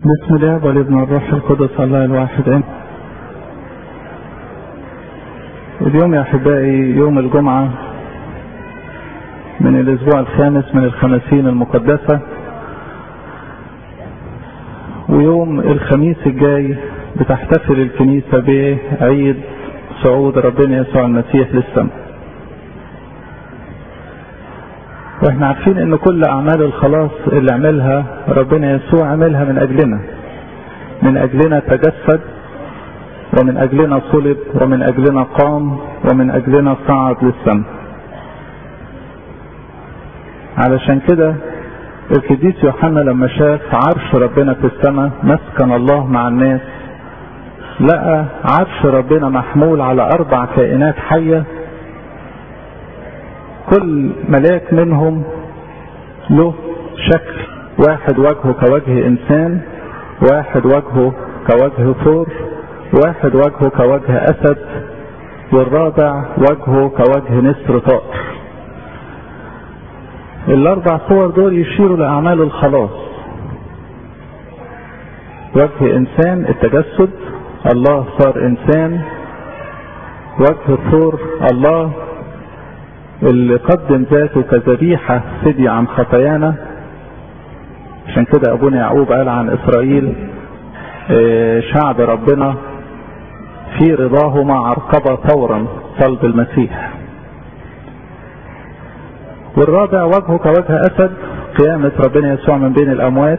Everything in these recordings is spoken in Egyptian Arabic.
بسم الله والابن والروح القدس الله الواحد امين اليوم يا احبائي يوم الجمعة من الاسبوع الخامس من الخمسين المقدسة ويوم الخميس الجاي بتحتفل الكنيسة بعيد صعود ربنا يسوع المسيح للسماء واحنا عارفين ان كل اعمال الخلاص اللي عملها ربنا يسوع عملها من اجلنا من اجلنا تجسد ومن اجلنا صلب ومن اجلنا قام ومن اجلنا صعد للسماء علشان كده القديس يوحنا لما شاف عرش ربنا في السماء مسكن الله مع الناس لقى عرش ربنا محمول على اربع كائنات حيه كل ملاك منهم له شكل واحد وجهه كوجه انسان واحد وجهه كوجه ثور واحد وجهه كوجه اسد والرابع وجهه كوجه نسر طائر الاربع صور دول يشيروا لاعمال الخلاص وجه انسان التجسد الله صار انسان وجه الثور الله اللي قدم ذاته كذبيحة فدية عن خطايانا عشان كده ابونا يعقوب قال عن اسرائيل شعب ربنا في رضاهما عرقبة ثورا صلب المسيح والرابع وجهه كوجه اسد قيامة ربنا يسوع من بين الاموات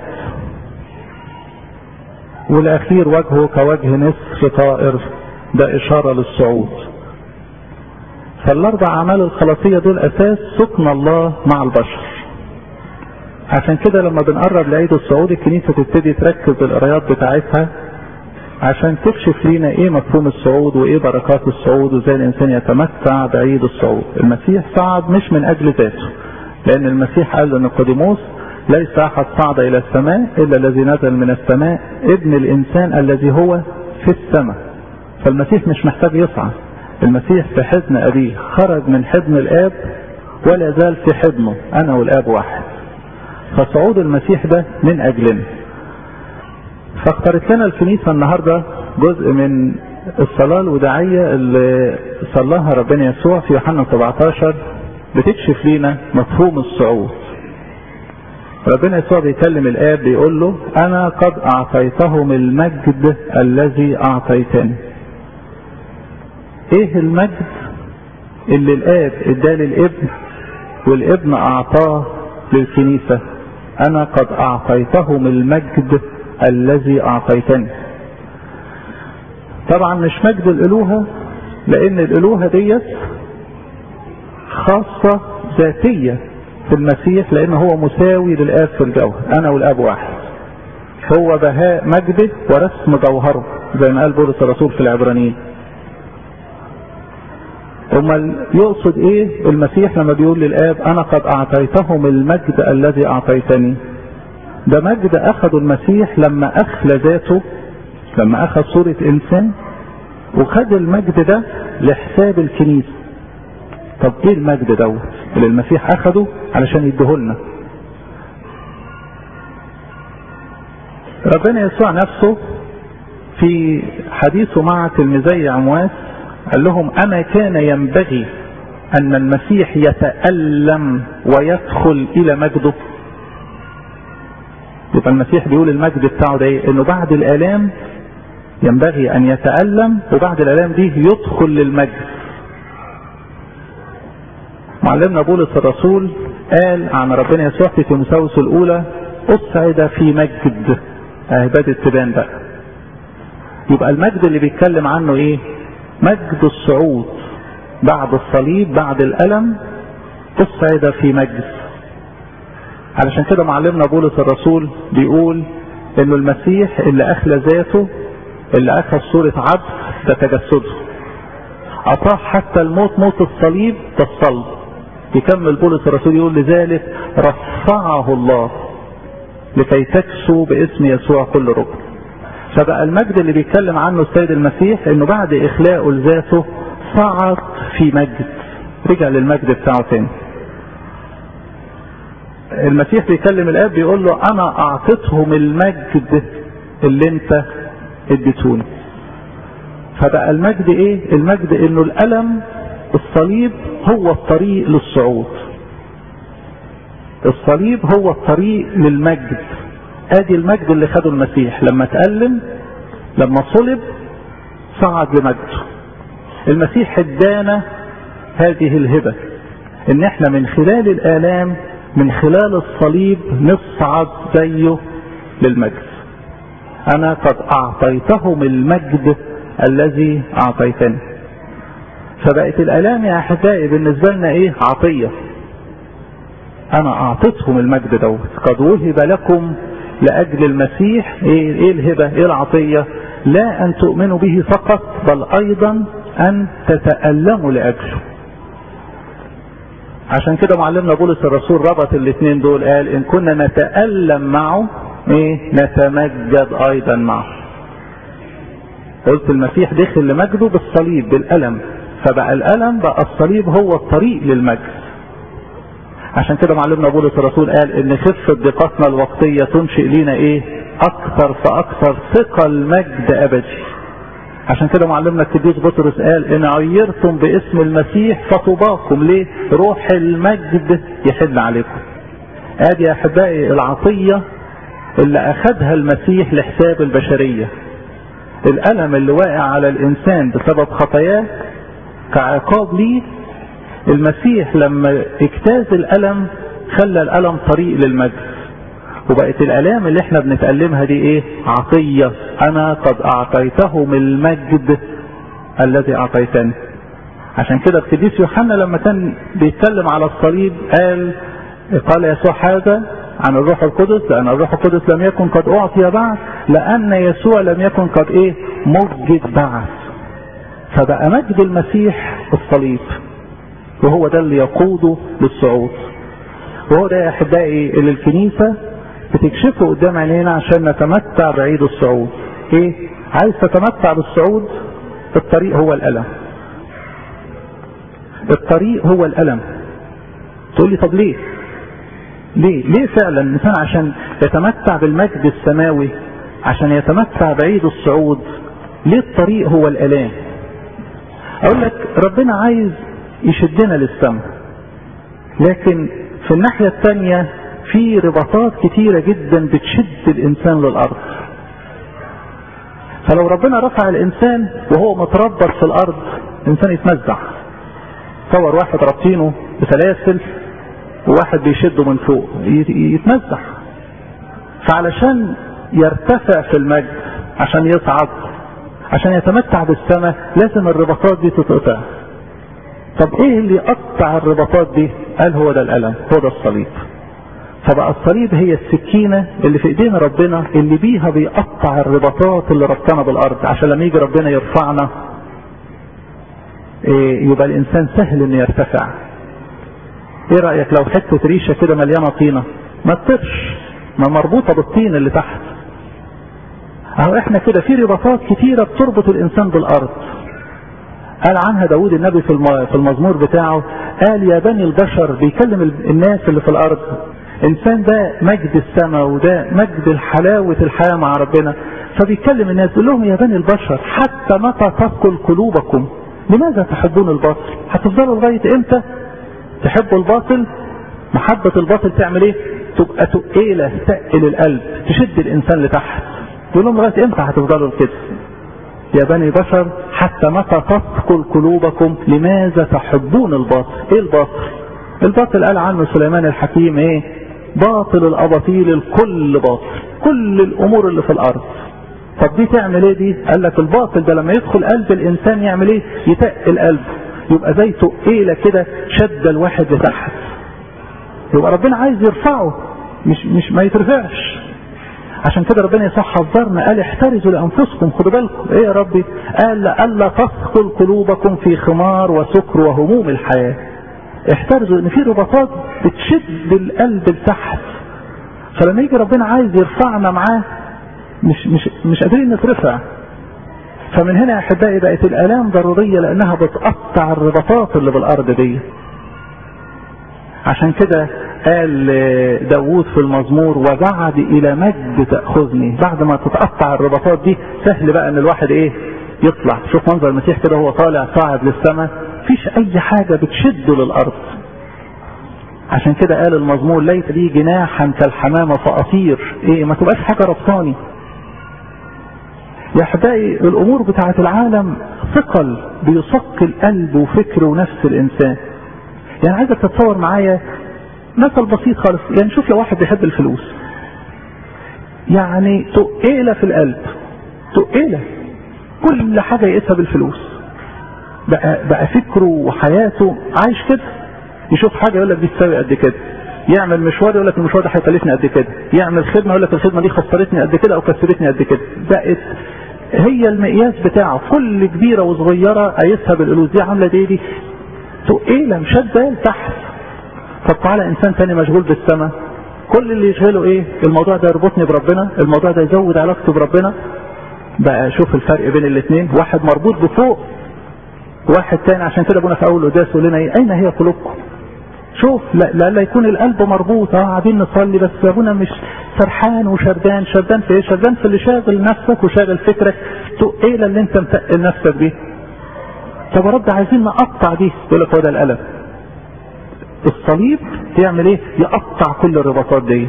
والاخير وجهه كوجه نسر طائر ده اشارة للصعود فالاربع اعمال الخلاصية دول اساس سكن الله مع البشر عشان كده لما بنقرب لعيد الصعود الكنيسة تبتدي تركز القرايات بتاعتها عشان تكشف لينا ايه مفهوم الصعود وايه بركات الصعود وازاي الانسان يتمتع بعيد الصعود المسيح صعد مش من اجل ذاته لان المسيح قال لنيقوديموس ليس احد صعد الى السماء الا الذي نزل من السماء ابن الانسان الذي هو في السماء فالمسيح مش محتاج يصعد المسيح في حضن ابيه خرج من حضن الاب ولا زال في حضنه انا والاب واحد فصعود المسيح ده من اجلنا فاختارت لنا الكنيسة النهاردة جزء من الصلاة الوداعية اللي صلاها ربنا يسوع في يوحنا 17 بتكشف لينا مفهوم الصعود ربنا يسوع بيكلم الاب بيقول له انا قد اعطيتهم المجد الذي اعطيتني ايه المجد اللي الاب اداه للابن والابن اعطاه للكنيسة انا قد اعطيتهم المجد الذي اعطيتني طبعا مش مجد الالوهة لان الالوهة ديت خاصة ذاتية في المسيح لان هو مساوي للاب في الجوهر انا والاب واحد هو بهاء مجده ورسم جوهره زي ما قال بولس الرسول في العبرانيين امال يقصد ايه المسيح لما بيقول للاب انا قد اعطيتهم المجد الذي اعطيتني ده مجد اخذه المسيح لما اخلى ذاته لما اخذ صورة انسان وخد المجد ده لحساب الكنيسة طب ايه المجد دوت اللي المسيح اخده علشان يديهولنا ربنا يسوع نفسه في حديثه مع تلميذي عمواس قال لهم اما كان ينبغي ان المسيح يتألم ويدخل الى مجده يبقى المسيح بيقول المجد بتاعه ده ايه انه بعد الالام ينبغي ان يتألم وبعد الالام دي يدخل للمجد معلمنا بولس الرسول قال عن ربنا يسوع في تيموثاوس الاولى اصعد في مجد اهباد التبان بقى يبقى المجد اللي بيتكلم عنه ايه مجد الصعود بعد الصليب بعد الألم اصعد في مجد علشان كده معلمنا بولس الرسول بيقول انه المسيح اللي اخلى ذاته اللي اخذ صورة عبد ده تجسده اطاح حتى الموت موت الصليب ده الصلب يكمل بولس الرسول يقول لذلك رفعه الله لكي تكسو باسم يسوع كل ركن فبقى المجد اللي بيتكلم عنه السيد المسيح انه بعد اخلاقه لذاته صعد في مجد رجع للمجد بتاعه تاني المسيح بيكلم الاب بيقول له انا اعطيتهم المجد اللي انت اديتوني فبقى المجد ايه المجد انه الالم الصليب هو الطريق للصعود الصليب هو الطريق للمجد ادي المجد اللي خده المسيح لما تألم لما صلب صعد لمجده المسيح ادانا هذه الهبة ان احنا من خلال الالام من خلال الصليب نصعد زيه للمجد انا قد اعطيتهم المجد الذي اعطيتني فبقت الالام يا احبائي بالنسبه لنا ايه عطيه انا اعطيتهم المجد دوت قد وهب لكم لاجل المسيح ايه ايه الهبه ايه العطيه لا ان تؤمنوا به فقط بل ايضا ان تتالموا لاجله عشان كده معلمنا بولس الرسول ربط الاثنين دول قال ان كنا نتالم معه ايه نتمجد ايضا معه قلت المسيح دخل لمجده بالصليب بالالم فبقى الالم بقى الصليب هو الطريق للمجد عشان كده معلمنا بولس الرسول قال ان خفة دقتنا الوقتية تنشئ لينا ايه اكثر فاكثر ثقل مجد ابدي عشان كده معلمنا القديس بطرس قال ان عيرتم باسم المسيح فطوباكم ليه روح المجد يحل عليكم ادي يا احبائي العطية اللي اخذها المسيح لحساب البشرية الالم اللي واقع على الانسان بسبب خطاياه كعقاب ليه المسيح لما اجتاز الالم خلى الالم طريق للمجد وبقت الالام اللي احنا بنتألمها دي ايه عطية انا قد اعطيتهم المجد الذي اعطيتني عشان كده القديس يوحنا لما كان بيتكلم على الصليب قال قال يسوع هذا عن الروح القدس لان الروح القدس لم يكن قد اعطي بعد لان يسوع لم يكن قد ايه مجد بعد فبقى مجد المسيح الصليب وهو ده اللي يقوده للصعود وهو ده يا احبائي اللي الكنيسه بتكشفه قدام عينينا عشان نتمتع بعيد الصعود ايه عايز تتمتع بالصعود الطريق هو الالم الطريق هو الالم تقول لي طب ليه ليه ليه فعلا الانسان عشان يتمتع بالمجد السماوي عشان يتمتع بعيد الصعود ليه الطريق هو الالام اقول لك ربنا عايز يشدنا للسماء لكن في الناحية الثانية في رباطات كتيرة جدا بتشد الانسان للارض فلو ربنا رفع الانسان وهو متربط في الارض الانسان يتمزع تصور واحد رابطينه بسلاسل وواحد بيشده من فوق يتمزع فعلشان يرتفع في المجد عشان يصعد عشان يتمتع بالسماء لازم الرباطات دي تتقطع طب ايه اللي يقطع الرباطات دي قال هو ده الالم هو ده الصليب فبقى الصليب هي السكينة اللي في ايدين ربنا اللي بيها بيقطع الرباطات اللي ربطنا بالارض عشان لما يجي ربنا يرفعنا إيه يبقى الانسان سهل انه يرتفع ايه رأيك لو حتة ريشة كده مليانة طينة ما تطرش ما مربوطة بالطين اللي تحت اهو احنا كده في رباطات كتيرة بتربط الانسان بالارض قال عنها داود النبي في المزمور بتاعه قال يا بني البشر بيكلم الناس اللي في الارض انسان ده مجد السماء وده مجد الحلاوة الحياة مع ربنا فبيكلم الناس يقول لهم يا بني البشر حتى متى تثقل قلوبكم لماذا تحبون الباطل هتفضلوا لغاية امتى تحبوا الباطل محبة الباطل تعمل ايه تبقى تقيلة تقل القلب تشد الانسان لتحت يقول لهم لغاية امتى هتفضلوا كده يا بني بشر حتى متى تثقل قلوبكم لماذا تحبون الباطل ايه الباطل الباطل قال عنه سليمان الحكيم ايه باطل الاباطيل الكل باطل كل الامور اللي في الارض طب دي تعمل ايه دي قال لك الباطل ده لما يدخل قلب الانسان يعمل ايه يتقل قلبه يبقى زي تقيله كده شد الواحد لتحت يبقى ربنا عايز يرفعه مش مش ما يترفعش عشان كده ربنا يصح حذرنا قال احترزوا لانفسكم خدوا بالكم ايه يا ربي قال لألا تثقل قلوبكم في خمار وسكر وهموم الحياه احترزوا ان في رباطات بتشد القلب لتحت فلما يجي ربنا عايز يرفعنا معاه مش مش مش قادرين نترفع فمن هنا يا احبائي بقت الالام ضروريه لانها بتقطع الرباطات اللي بالارض دي عشان كده قال داوود في المزمور وبعد الى مجد تاخذني بعد ما تتقطع الرباطات دي سهل بقى ان الواحد ايه يطلع شوف منظر المسيح كده هو طالع صاعد للسماء مفيش اي حاجه بتشده للارض عشان كده قال المزمور ليس لي جناحا كالحمامه فاطير ايه ما تبقاش حاجه ربطاني يا احبائي الامور بتاعه العالم ثقل بيثقل قلب وفكر ونفس الانسان يعني عايزك تتصور معايا مثل بسيط خالص يعني شوف لو واحد بيحب الفلوس يعني تقيله في القلب تقيله كل حاجه يقيسها بالفلوس بقى بقى فكره وحياته عايش كده يشوف حاجه يقول لك دي تساوي قد كده يعمل مشوار يقول لك المشوار ده هيكلفني قد كده يعمل خدمه يقول لك الخدمه دي خسرتني قد كده او كسرتني قد كده بقت هي المقياس بتاعه كل كبيره وصغيره قايسها بالقلوب دي عامله دي دي تقيله مشده تحت طب تعالى انسان تاني مشغول بالسماء كل اللي يشغله ايه الموضوع ده يربطني بربنا الموضوع ده يزود علاقتي بربنا بقى شوف الفرق بين الاثنين واحد مربوط بفوق واحد تاني عشان كده ابونا في اول قداس يقول لنا ايه اين هي قلوبكم شوف لا, لا, لا يكون القلب مربوط اه قاعدين نصلي بس يا ابونا مش سرحان وشردان شردان في ايه شردان في اللي شاغل نفسك وشاغل فكرك تقيلة اللي انت متقل نفسك بيه طب يا رب عايزين نقطع دي يقول لك هو ده القلم الصليب يعمل ايه يقطع كل الرباطات دي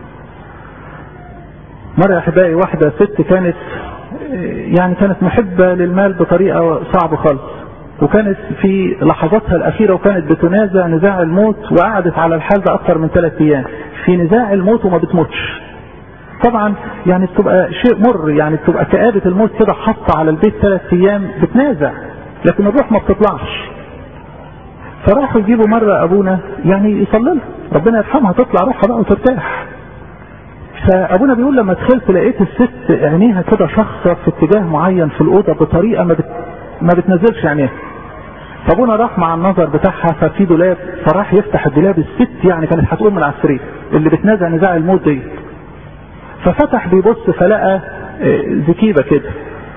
مرة يا احبائي واحدة ست كانت يعني كانت محبة للمال بطريقة صعبة خالص وكانت في لحظاتها الأخيرة وكانت بتنازع نزاع الموت وقعدت على الحال ده أكثر من ثلاث أيام في نزاع الموت وما بتموتش طبعا يعني بتبقى شيء مر يعني بتبقى كآبة الموت كده حاطة على البيت ثلاث أيام بتنازع لكن الروح ما بتطلعش فراحوا يجيبوا مرة أبونا يعني يصلي لها ربنا يرحمها تطلع روحها بقى وترتاح فابونا بيقول لما دخلت لقيت الست عينيها كده شخصة في اتجاه معين في الأوضة بطريقة ما, بت... ما بتنزلش عينيها فابونا راح مع النظر بتاعها ففي دولاب فراح يفتح الدولاب الست يعني كانت هتقوم من على السرير اللي بتنازع نزاع الموت دي ففتح بيبص فلقى زكيبة كده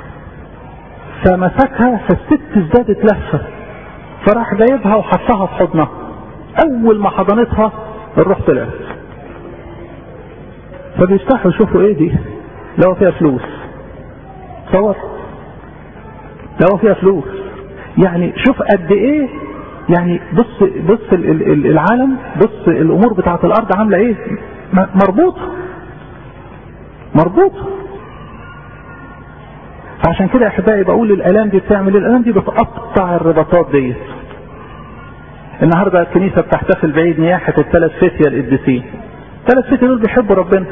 فمسكها فالست ازدادت لهفة فراح جايبها وحطها في حضنها اول ما حضنتها الروح طلعت فبيفتحوا يشوفوا ايه دي لو فيها فلوس تصور لو فيها فلوس يعني شوف قد ايه يعني بص بص العالم بص الامور بتاعت الارض عامله ايه مربوطه مربوطه عشان كده احبائي بقول الالام دي بتعمل الالام دي بتقطع الرباطات ديت النهارده الكنيسه بتحتفل بعيد نياحه الثلاث فتية القديسين الثلاث فتية دول بيحبوا ربنا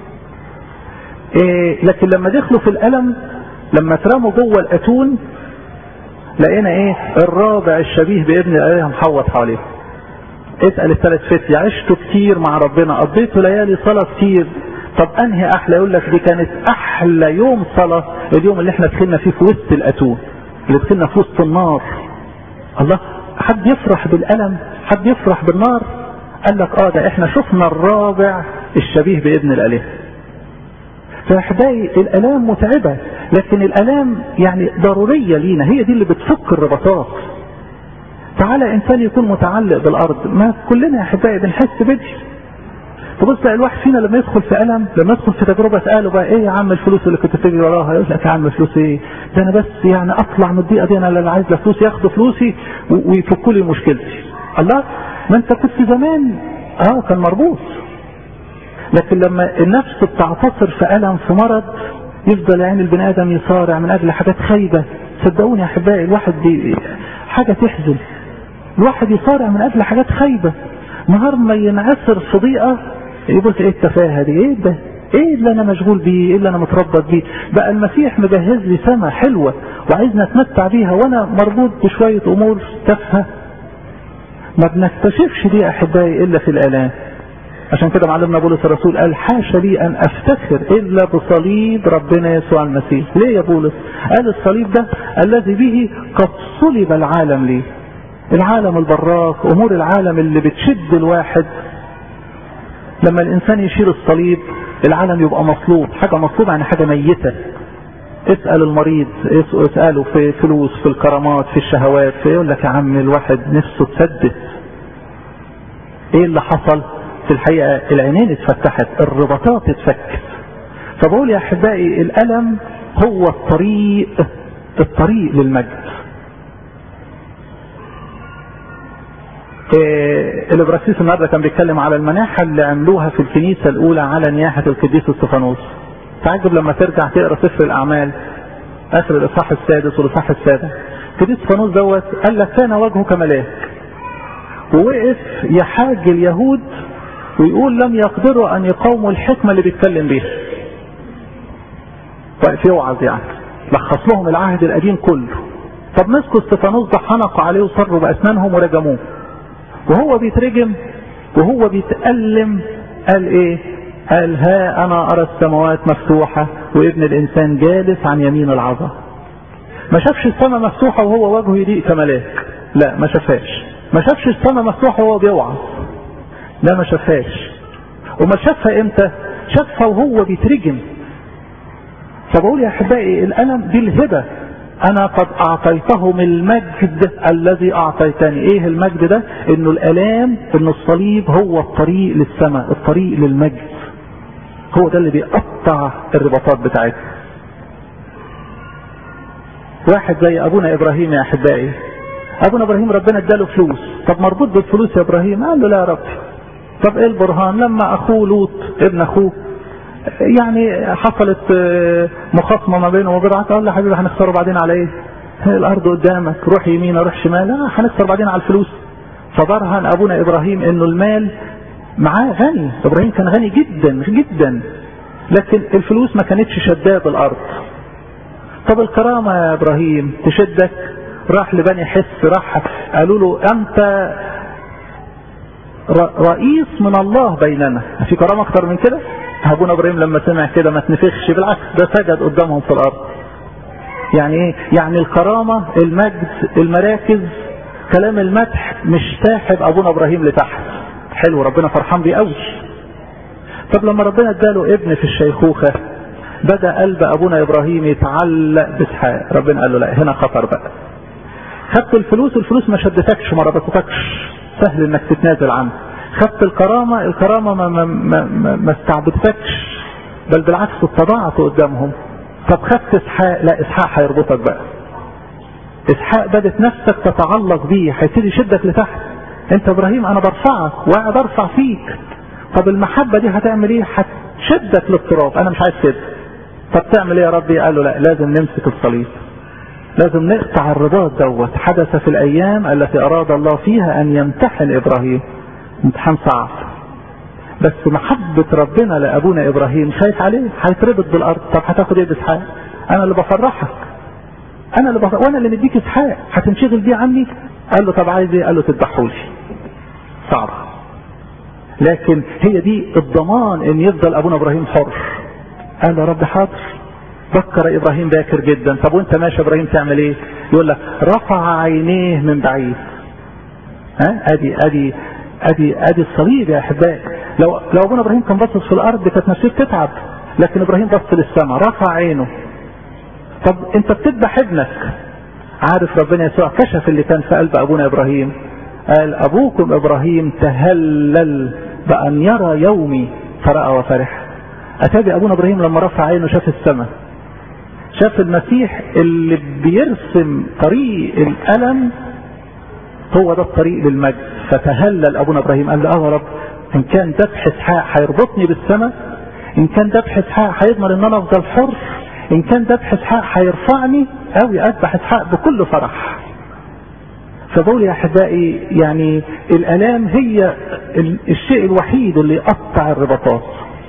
إيه لكن لما دخلوا في الالم لما اترموا جوه الاتون لقينا ايه الرابع الشبيه بابن الاله محوط حواليه اسال الثلاث فتية عشتوا كتير مع ربنا قضيتوا ليالي صلاه كتير طب انهي احلى يقول لك دي كانت احلى يوم صلاه اليوم اللي احنا دخلنا فيه في وسط الاتون اللي دخلنا في وسط النار الله حد يفرح بالالم حد يفرح بالنار قال لك اه ده احنا شفنا الرابع الشبيه بابن الاله فاحبائي الالام متعبه لكن الالام يعني ضروريه لينا هي دي اللي بتفك الرباطات تعالى انسان يكون متعلق بالارض ما كلنا يا احبائي بنحس بدي تبص تلاقي الواحد فينا لما يدخل في الم لما يدخل في تجربه اساله بقى ايه يا عم الفلوس اللي كنت تجري وراها يقول لك يا عم فلوس ايه ده انا بس يعني اطلع من الضيقه دي انا اللي عايز فلوس ياخدوا فلوسي ويفكوا لي مشكلتي الله ما انت كنت زمان اه كان مربوط لكن لما النفس بتعتصر في الم في مرض يفضل يعني البني ادم يصارع من اجل حاجات خايبه صدقوني يا احبائي الواحد دي حاجه تحزن الواحد يصارع من اجل حاجات خايبه نهار ما ينعسر في ضيقه يقول ايه التفاهه دي ايه ده ايه اللي انا مشغول بيه ايه اللي انا متربط بيه بقى المسيح مجهز لي سما حلوه وعايزنا اتمتع بيها وانا مربوط بشويه امور تافهه ما بنكتشفش دي احبائي الا في الالام عشان كده معلمنا بولس الرسول قال حاشا لي ان افتخر الا بصليب ربنا يسوع المسيح ليه يا بولس قال الصليب ده الذي به قد صلب العالم ليه العالم البراك امور العالم اللي بتشد الواحد لما الانسان يشيل الصليب العالم يبقى مصلوب حاجه مصلوبه يعني حاجه ميته اسال المريض اساله في فلوس في الكرامات في الشهوات يقول لك يا عم الواحد نفسه تسدد ايه اللي حصل بس الحقيقة العينين اتفتحت الرباطات اتفكت فبقول يا أحبائي الألم هو الطريق الطريق للمجد إيه الابراسيس النهارده كان بيتكلم على المناحة اللي عملوها في الكنيسة الأولى على نياحة القديس استفانوس تعجب لما ترجع تقرا سفر الأعمال آخر الإصحاح السادس والإصحاح السابع القديس استفانوس دوت قال لك كان وجهه كملاك ووقف يحاج اليهود ويقول لم يقدروا أن يقاوموا الحكمة اللي بيتكلم بيها واقف يوعظ يعني لخص لهم العهد القديم كله طب مسكوا استفانوس ده حنقوا عليه وصروا بأسنانهم ورجموه وهو بيترجم وهو بيتألم قال ايه قال ها انا ارى السماوات مفتوحة وابن الانسان جالس عن يمين العظة ما شافش السماء مفتوحة وهو وجهه يليق كملاك لا ما شافهاش ما شافش السماء مفتوحة وهو بيوعظ لا ما شافهاش وما شافها امتى شافها وهو بيترجم فبقول يا احبائي الالم دي الهبه انا قد اعطيتهم المجد الذي اعطيتني ايه المجد ده انه الالام انه الصليب هو الطريق للسماء الطريق للمجد هو ده اللي بيقطع الرباطات بتاعتنا واحد زي ابونا ابراهيم يا احبائي ابونا ابراهيم ربنا اداله فلوس طب مربوط بالفلوس يا ابراهيم قال له لا يا رب طب ايه البرهان لما اخوه لوط ابن اخوه يعني حصلت مخاصمه ما بينه وبين قال له حبيبي هنخسره بعدين على ايه؟ الارض قدامك روح يمين روح شمال لا هنخسر بعدين على الفلوس فبرهن ابونا ابراهيم انه المال معاه غني ابراهيم كان غني جدا جدا لكن الفلوس ما كانتش شداه بالارض طب الكرامه يا ابراهيم تشدك راح لبني حس راح قالوا له انت رئيس من الله بيننا في كرامه اكتر من كده ابونا ابراهيم لما سمع كده ما تنفخش بالعكس ده سجد قدامهم في الارض يعني ايه يعني الكرامه المجد المراكز كلام المدح مش ساحب ابونا ابراهيم لتحت حلو ربنا فرحان بيه قوي طب لما ربنا اداله ابن في الشيخوخه بدا قلب ابونا ابراهيم يتعلق باسحاق ربنا قال له لا هنا خطر بقى خدت الفلوس الفلوس ما شدتكش ما ربطتكش سهل انك تتنازل عنها خدت الكرامة الكرامة ما, ما, ما, ما, ما استعبدتكش بل بالعكس اتضعت قدامهم طب خدت اسحاق لا اسحاق هيربطك بقى اسحاق بدت نفسك تتعلق بيه هيبتدي يشدك لتحت انت ابراهيم انا برفعك وقاعد ارفع فيك طب المحبة دي هتعمل ايه هتشدك للتراب انا مش عايز كده طب تعمل ايه يا ربي قال له لا لازم نمسك الصليب لازم نقطع الرباط دوت حدث في الايام التي اراد الله فيها ان يمتحن ابراهيم امتحان صعب بس محبة ربنا لأبونا إبراهيم خايف عليه هيتربط بالأرض طب هتاخد إيه بإسحاق؟ أنا اللي بفرحك أنا اللي بفرح وأنا اللي مديك إسحاق هتنشغل بيه عني؟ قال له طب عايز إيه؟ قال له تذبحولي صعب لكن هي دي الضمان إن يفضل أبونا إبراهيم حر قال له يا رب حاضر بكر إبراهيم باكر جدا طب وأنت ماشي إبراهيم تعمل إيه؟ يقول لك رفع عينيه من بعيد ها ادي ادي ادي ادي الصليب يا احبائي لو لو ابونا ابراهيم كان باصص في الارض كانت نفسيته تتعب لكن ابراهيم بص للسماء رفع عينه طب انت بتذبح ابنك عارف ربنا يسوع كشف اللي كان في قلب ابونا ابراهيم قال ابوكم ابراهيم تهلل بان يرى يومي فراى وفرح اتابع ابونا ابراهيم لما رفع عينه شاف السماء شاف المسيح اللي بيرسم طريق الالم هو ده الطريق للمجد فتهلل ابونا ابراهيم قال له اه يا رب ان كان ذبح اسحاق هيربطني بالسماء ان كان ذبح اسحاق هيضمن ان انا افضل حر ان كان ذبح اسحاق هيرفعني قوي اذبح اسحاق بكل فرح فبقول يا احبائي يعني الالام هي الشيء الوحيد اللي يقطع الرباطات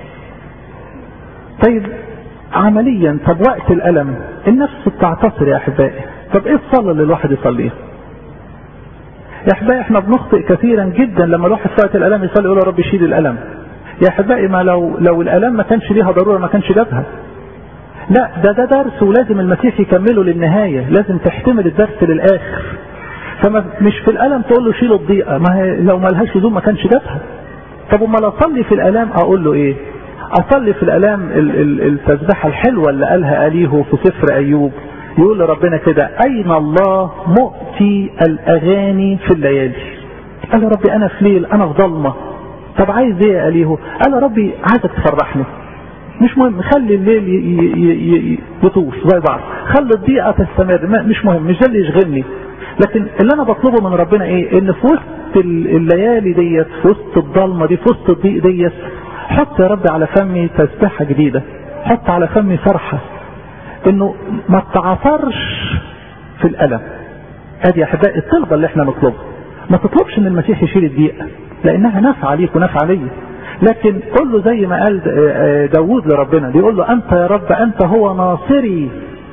طيب عمليا طب وقت الالم النفس بتعتصر يا احبائي طب ايه الصلاه اللي الواحد يصليها يا احبائي احنا بنخطئ كثيرا جدا لما الواحد في وقت الالم يصلي يقول يا رب شيل الالم يا احبائي ما لو لو الالام ما كانش ليها ضروره ما كانش جابها لا ده ده درس ولازم المسيح يكمله للنهايه لازم تحتمل الدرس للاخر فما مش في الالم تقول له شيل الضيقه ما هي لو ما لهاش لزوم ما كانش جابها طب امال اصلي في الالام اقول له ايه اصلي في الالام التسبيحه الحلوه اللي قالها اليه في سفر ايوب يقول لربنا كده اين الله مؤتي الاغاني في الليالي قال يا ربي انا في ليل انا في ضلمه طب عايز ايه يا اليهو قال يا ربي عايزك تفرحني مش مهم خلي الليل يطوف زي بعض خلي الضيقه تستمر مش مهم مش ده اللي يشغلني لكن اللي انا بطلبه من ربنا ايه ان في وسط الليالي ديت في وسط الضلمه دي في وسط الضيق ديت حط يا رب على فمي تسبيحه جديده حط على فمي فرحه انه ما تعثرش في الالم ادي يا احبائي الطلبه اللي احنا نطلبها ما تطلبش ان المسيح يشيل الضيقه لانها نافعه ليك ونافعه ليا لكن قل له زي ما قال داوود لربنا بيقول له انت يا رب انت هو ناصري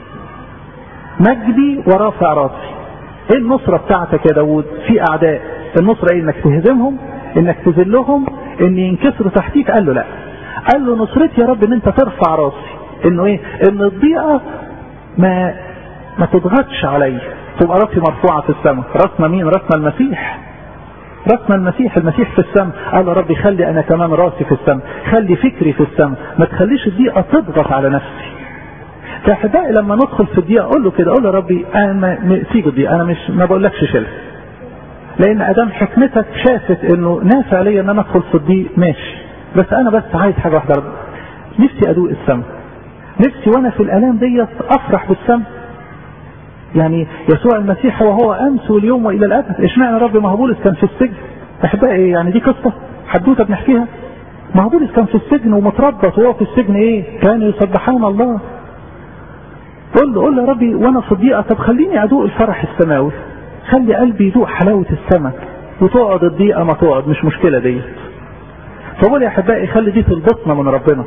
مجدي ورافع راسي ايه النصرة بتاعتك يا داوود في اعداء النصرة ايه انك تهزمهم انك تذلهم ان ينكسروا تحتيك قال له لا قال له نصرتي يا رب ان انت ترفع راسي انه ايه ان الضيقة ما ما تضغطش عليا تبقى راسي مرفوعة في السماء راسنا مين راسنا المسيح راسنا المسيح المسيح في السماء قال يا ربي خلي انا كمان راسي في السماء خلي فكري في السماء ما تخليش الضيقة تضغط على نفسي فاحبائي لما ندخل في الضيقة اقول له كده اقول له يا ربي انا سيب الضيقة انا مش ما بقولكش شيلها لان ادام حكمتك شافت انه نافع ليا ان انا ادخل في الضيق ماشي بس انا بس عايز حاجة واحدة رب نفسي ادوق السماء نفسي وانا في الالام ديت افرح بالسماء يعني يسوع المسيح وهو امس واليوم والى الابد اشمعنى رب ما هو بولس كان في السجن احبائي يعني دي قصه حدوته بنحكيها ما هو بولس كان في السجن ومتربط وهو في السجن ايه كانوا يسبحون الله قول له قول له يا ربي وانا في الضيقه طب خليني ادوق الفرح السماوي خلي قلبي يدوق حلاوه السماء وتقعد الضيقه ما تقعد مش مشكله ديت فبقول يا احبائي خلي دي تربطنا من ربنا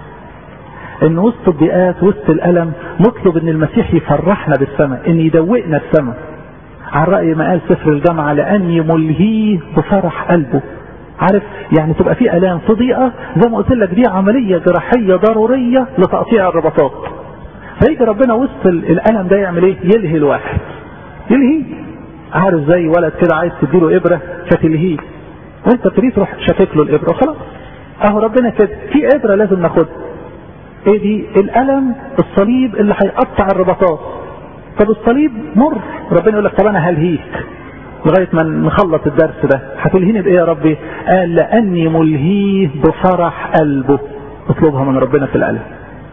ان وسط الضيقات وسط الالم نطلب ان المسيح يفرحنا بالسماء ان يدوقنا السماء على رأي ما قال سفر الجامعة لأني ملهيه بفرح قلبه عارف يعني تبقى في الام في ضيقه زي ما قلت لك دي عمليه جراحيه ضروريه لتقطيع الرباطات فيجي ربنا وسط الالم ده يعمل ايه؟ يلهي الواحد يلهيه عارف زي ولد كده عايز تديله ابره فتلهيه وانت تريد تروح شاكك له الابره خلاص اهو ربنا كده في ابره لازم ناخدها ايه دي الالم الصليب اللي هيقطع الرباطات طب الصليب مر ربنا يقول لك طب انا هلهيك لغايه ما نخلص الدرس ده هتلهيني بايه يا ربي قال لاني ملهيه بفرح قلبه اطلبها من ربنا في الالم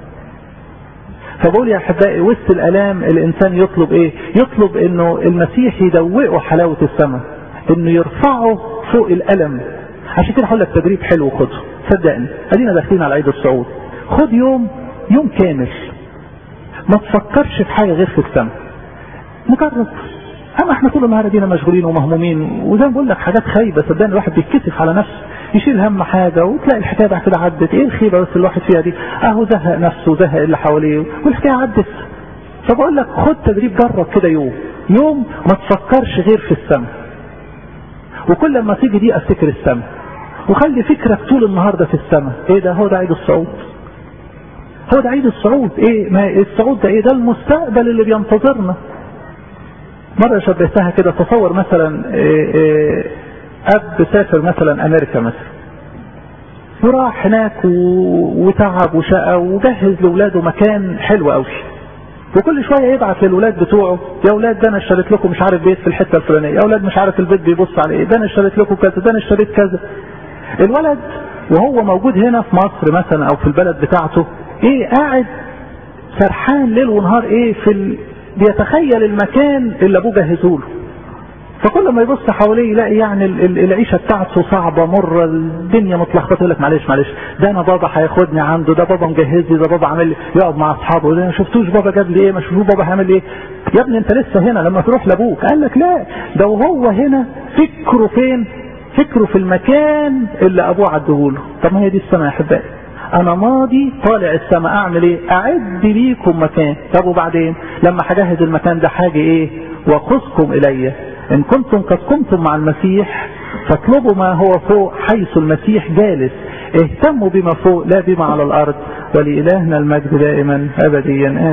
فبقول يا احبائي وسط الالام الانسان يطلب ايه يطلب انه المسيح يدوقه حلاوه السماء انه يرفعه فوق الالم عشان كده هقول لك تدريب حلو خده صدقني ادينا داخلين على عيد الصعود خد يوم يوم كامل ما تفكرش في حاجه غير في السماء مجرد اما احنا طول النهار دينا مشغولين ومهمومين وزي ما بقول لك حاجات خايبه صدقني الواحد بيتكسف على نفسه يشيل هم حاجه وتلاقي الحكايه بعد كده عدت ايه الخيبه بس الواحد فيها دي اهو زهق نفسه وزهق اللي حواليه والحكايه عدت فبقول لك خد تدريب جرب كده يوم يوم ما تفكرش غير في السماء وكل ما تيجي دي افتكر السماء وخلي فكرك طول النهار ده في السماء ايه ده هو ده عيد الصعود هو ده عيد الصعود ايه ما الصعود ده ايه ده المستقبل اللي بينتظرنا مرة شبهتها كده تصور مثلا إيه إيه اب سافر مثلا امريكا مثلا وراح هناك وتعب وشقى وجهز لاولاده مكان حلو قوي وكل شويه يبعت للولاد بتوعه يا اولاد ده انا اشتريت لكم مش عارف بيت في الحته الفلانيه يا اولاد مش عارف البيت بيبص على ايه ده انا اشتريت لكم كذا ده انا اشتريت كذا الولد وهو موجود هنا في مصر مثلا او في البلد بتاعته ايه قاعد سرحان ليل ونهار ايه في ال... بيتخيل المكان اللي ابوه جهزه له فكل ما يبص حواليه يلاقي يعني العيشه بتاعته صعبه مره الدنيا متلخبطه يقول لك معلش معلش ده انا بابا هياخدني عنده ده بابا مجهز لي ده بابا عامل لي يقعد مع اصحابه ده ما شفتوش بابا جاب لي ايه ما شفتوش بابا هيعمل ايه يا ابني انت لسه هنا لما تروح لابوك قال لك لا ده وهو هنا فكره فين فكره في المكان اللي ابوه عدهوله طب ما هي دي السماء يا احبائي انا ماضي طالع السماء اعمل ايه اعد ليكم مكان طب وبعدين لما هجهز المكان ده حاجه ايه وخذكم الي ان كنتم قد قمتم مع المسيح فاطلبوا ما هو فوق حيث المسيح جالس اهتموا بما فوق لا بما على الارض ولإلهنا المجد دائما ابديا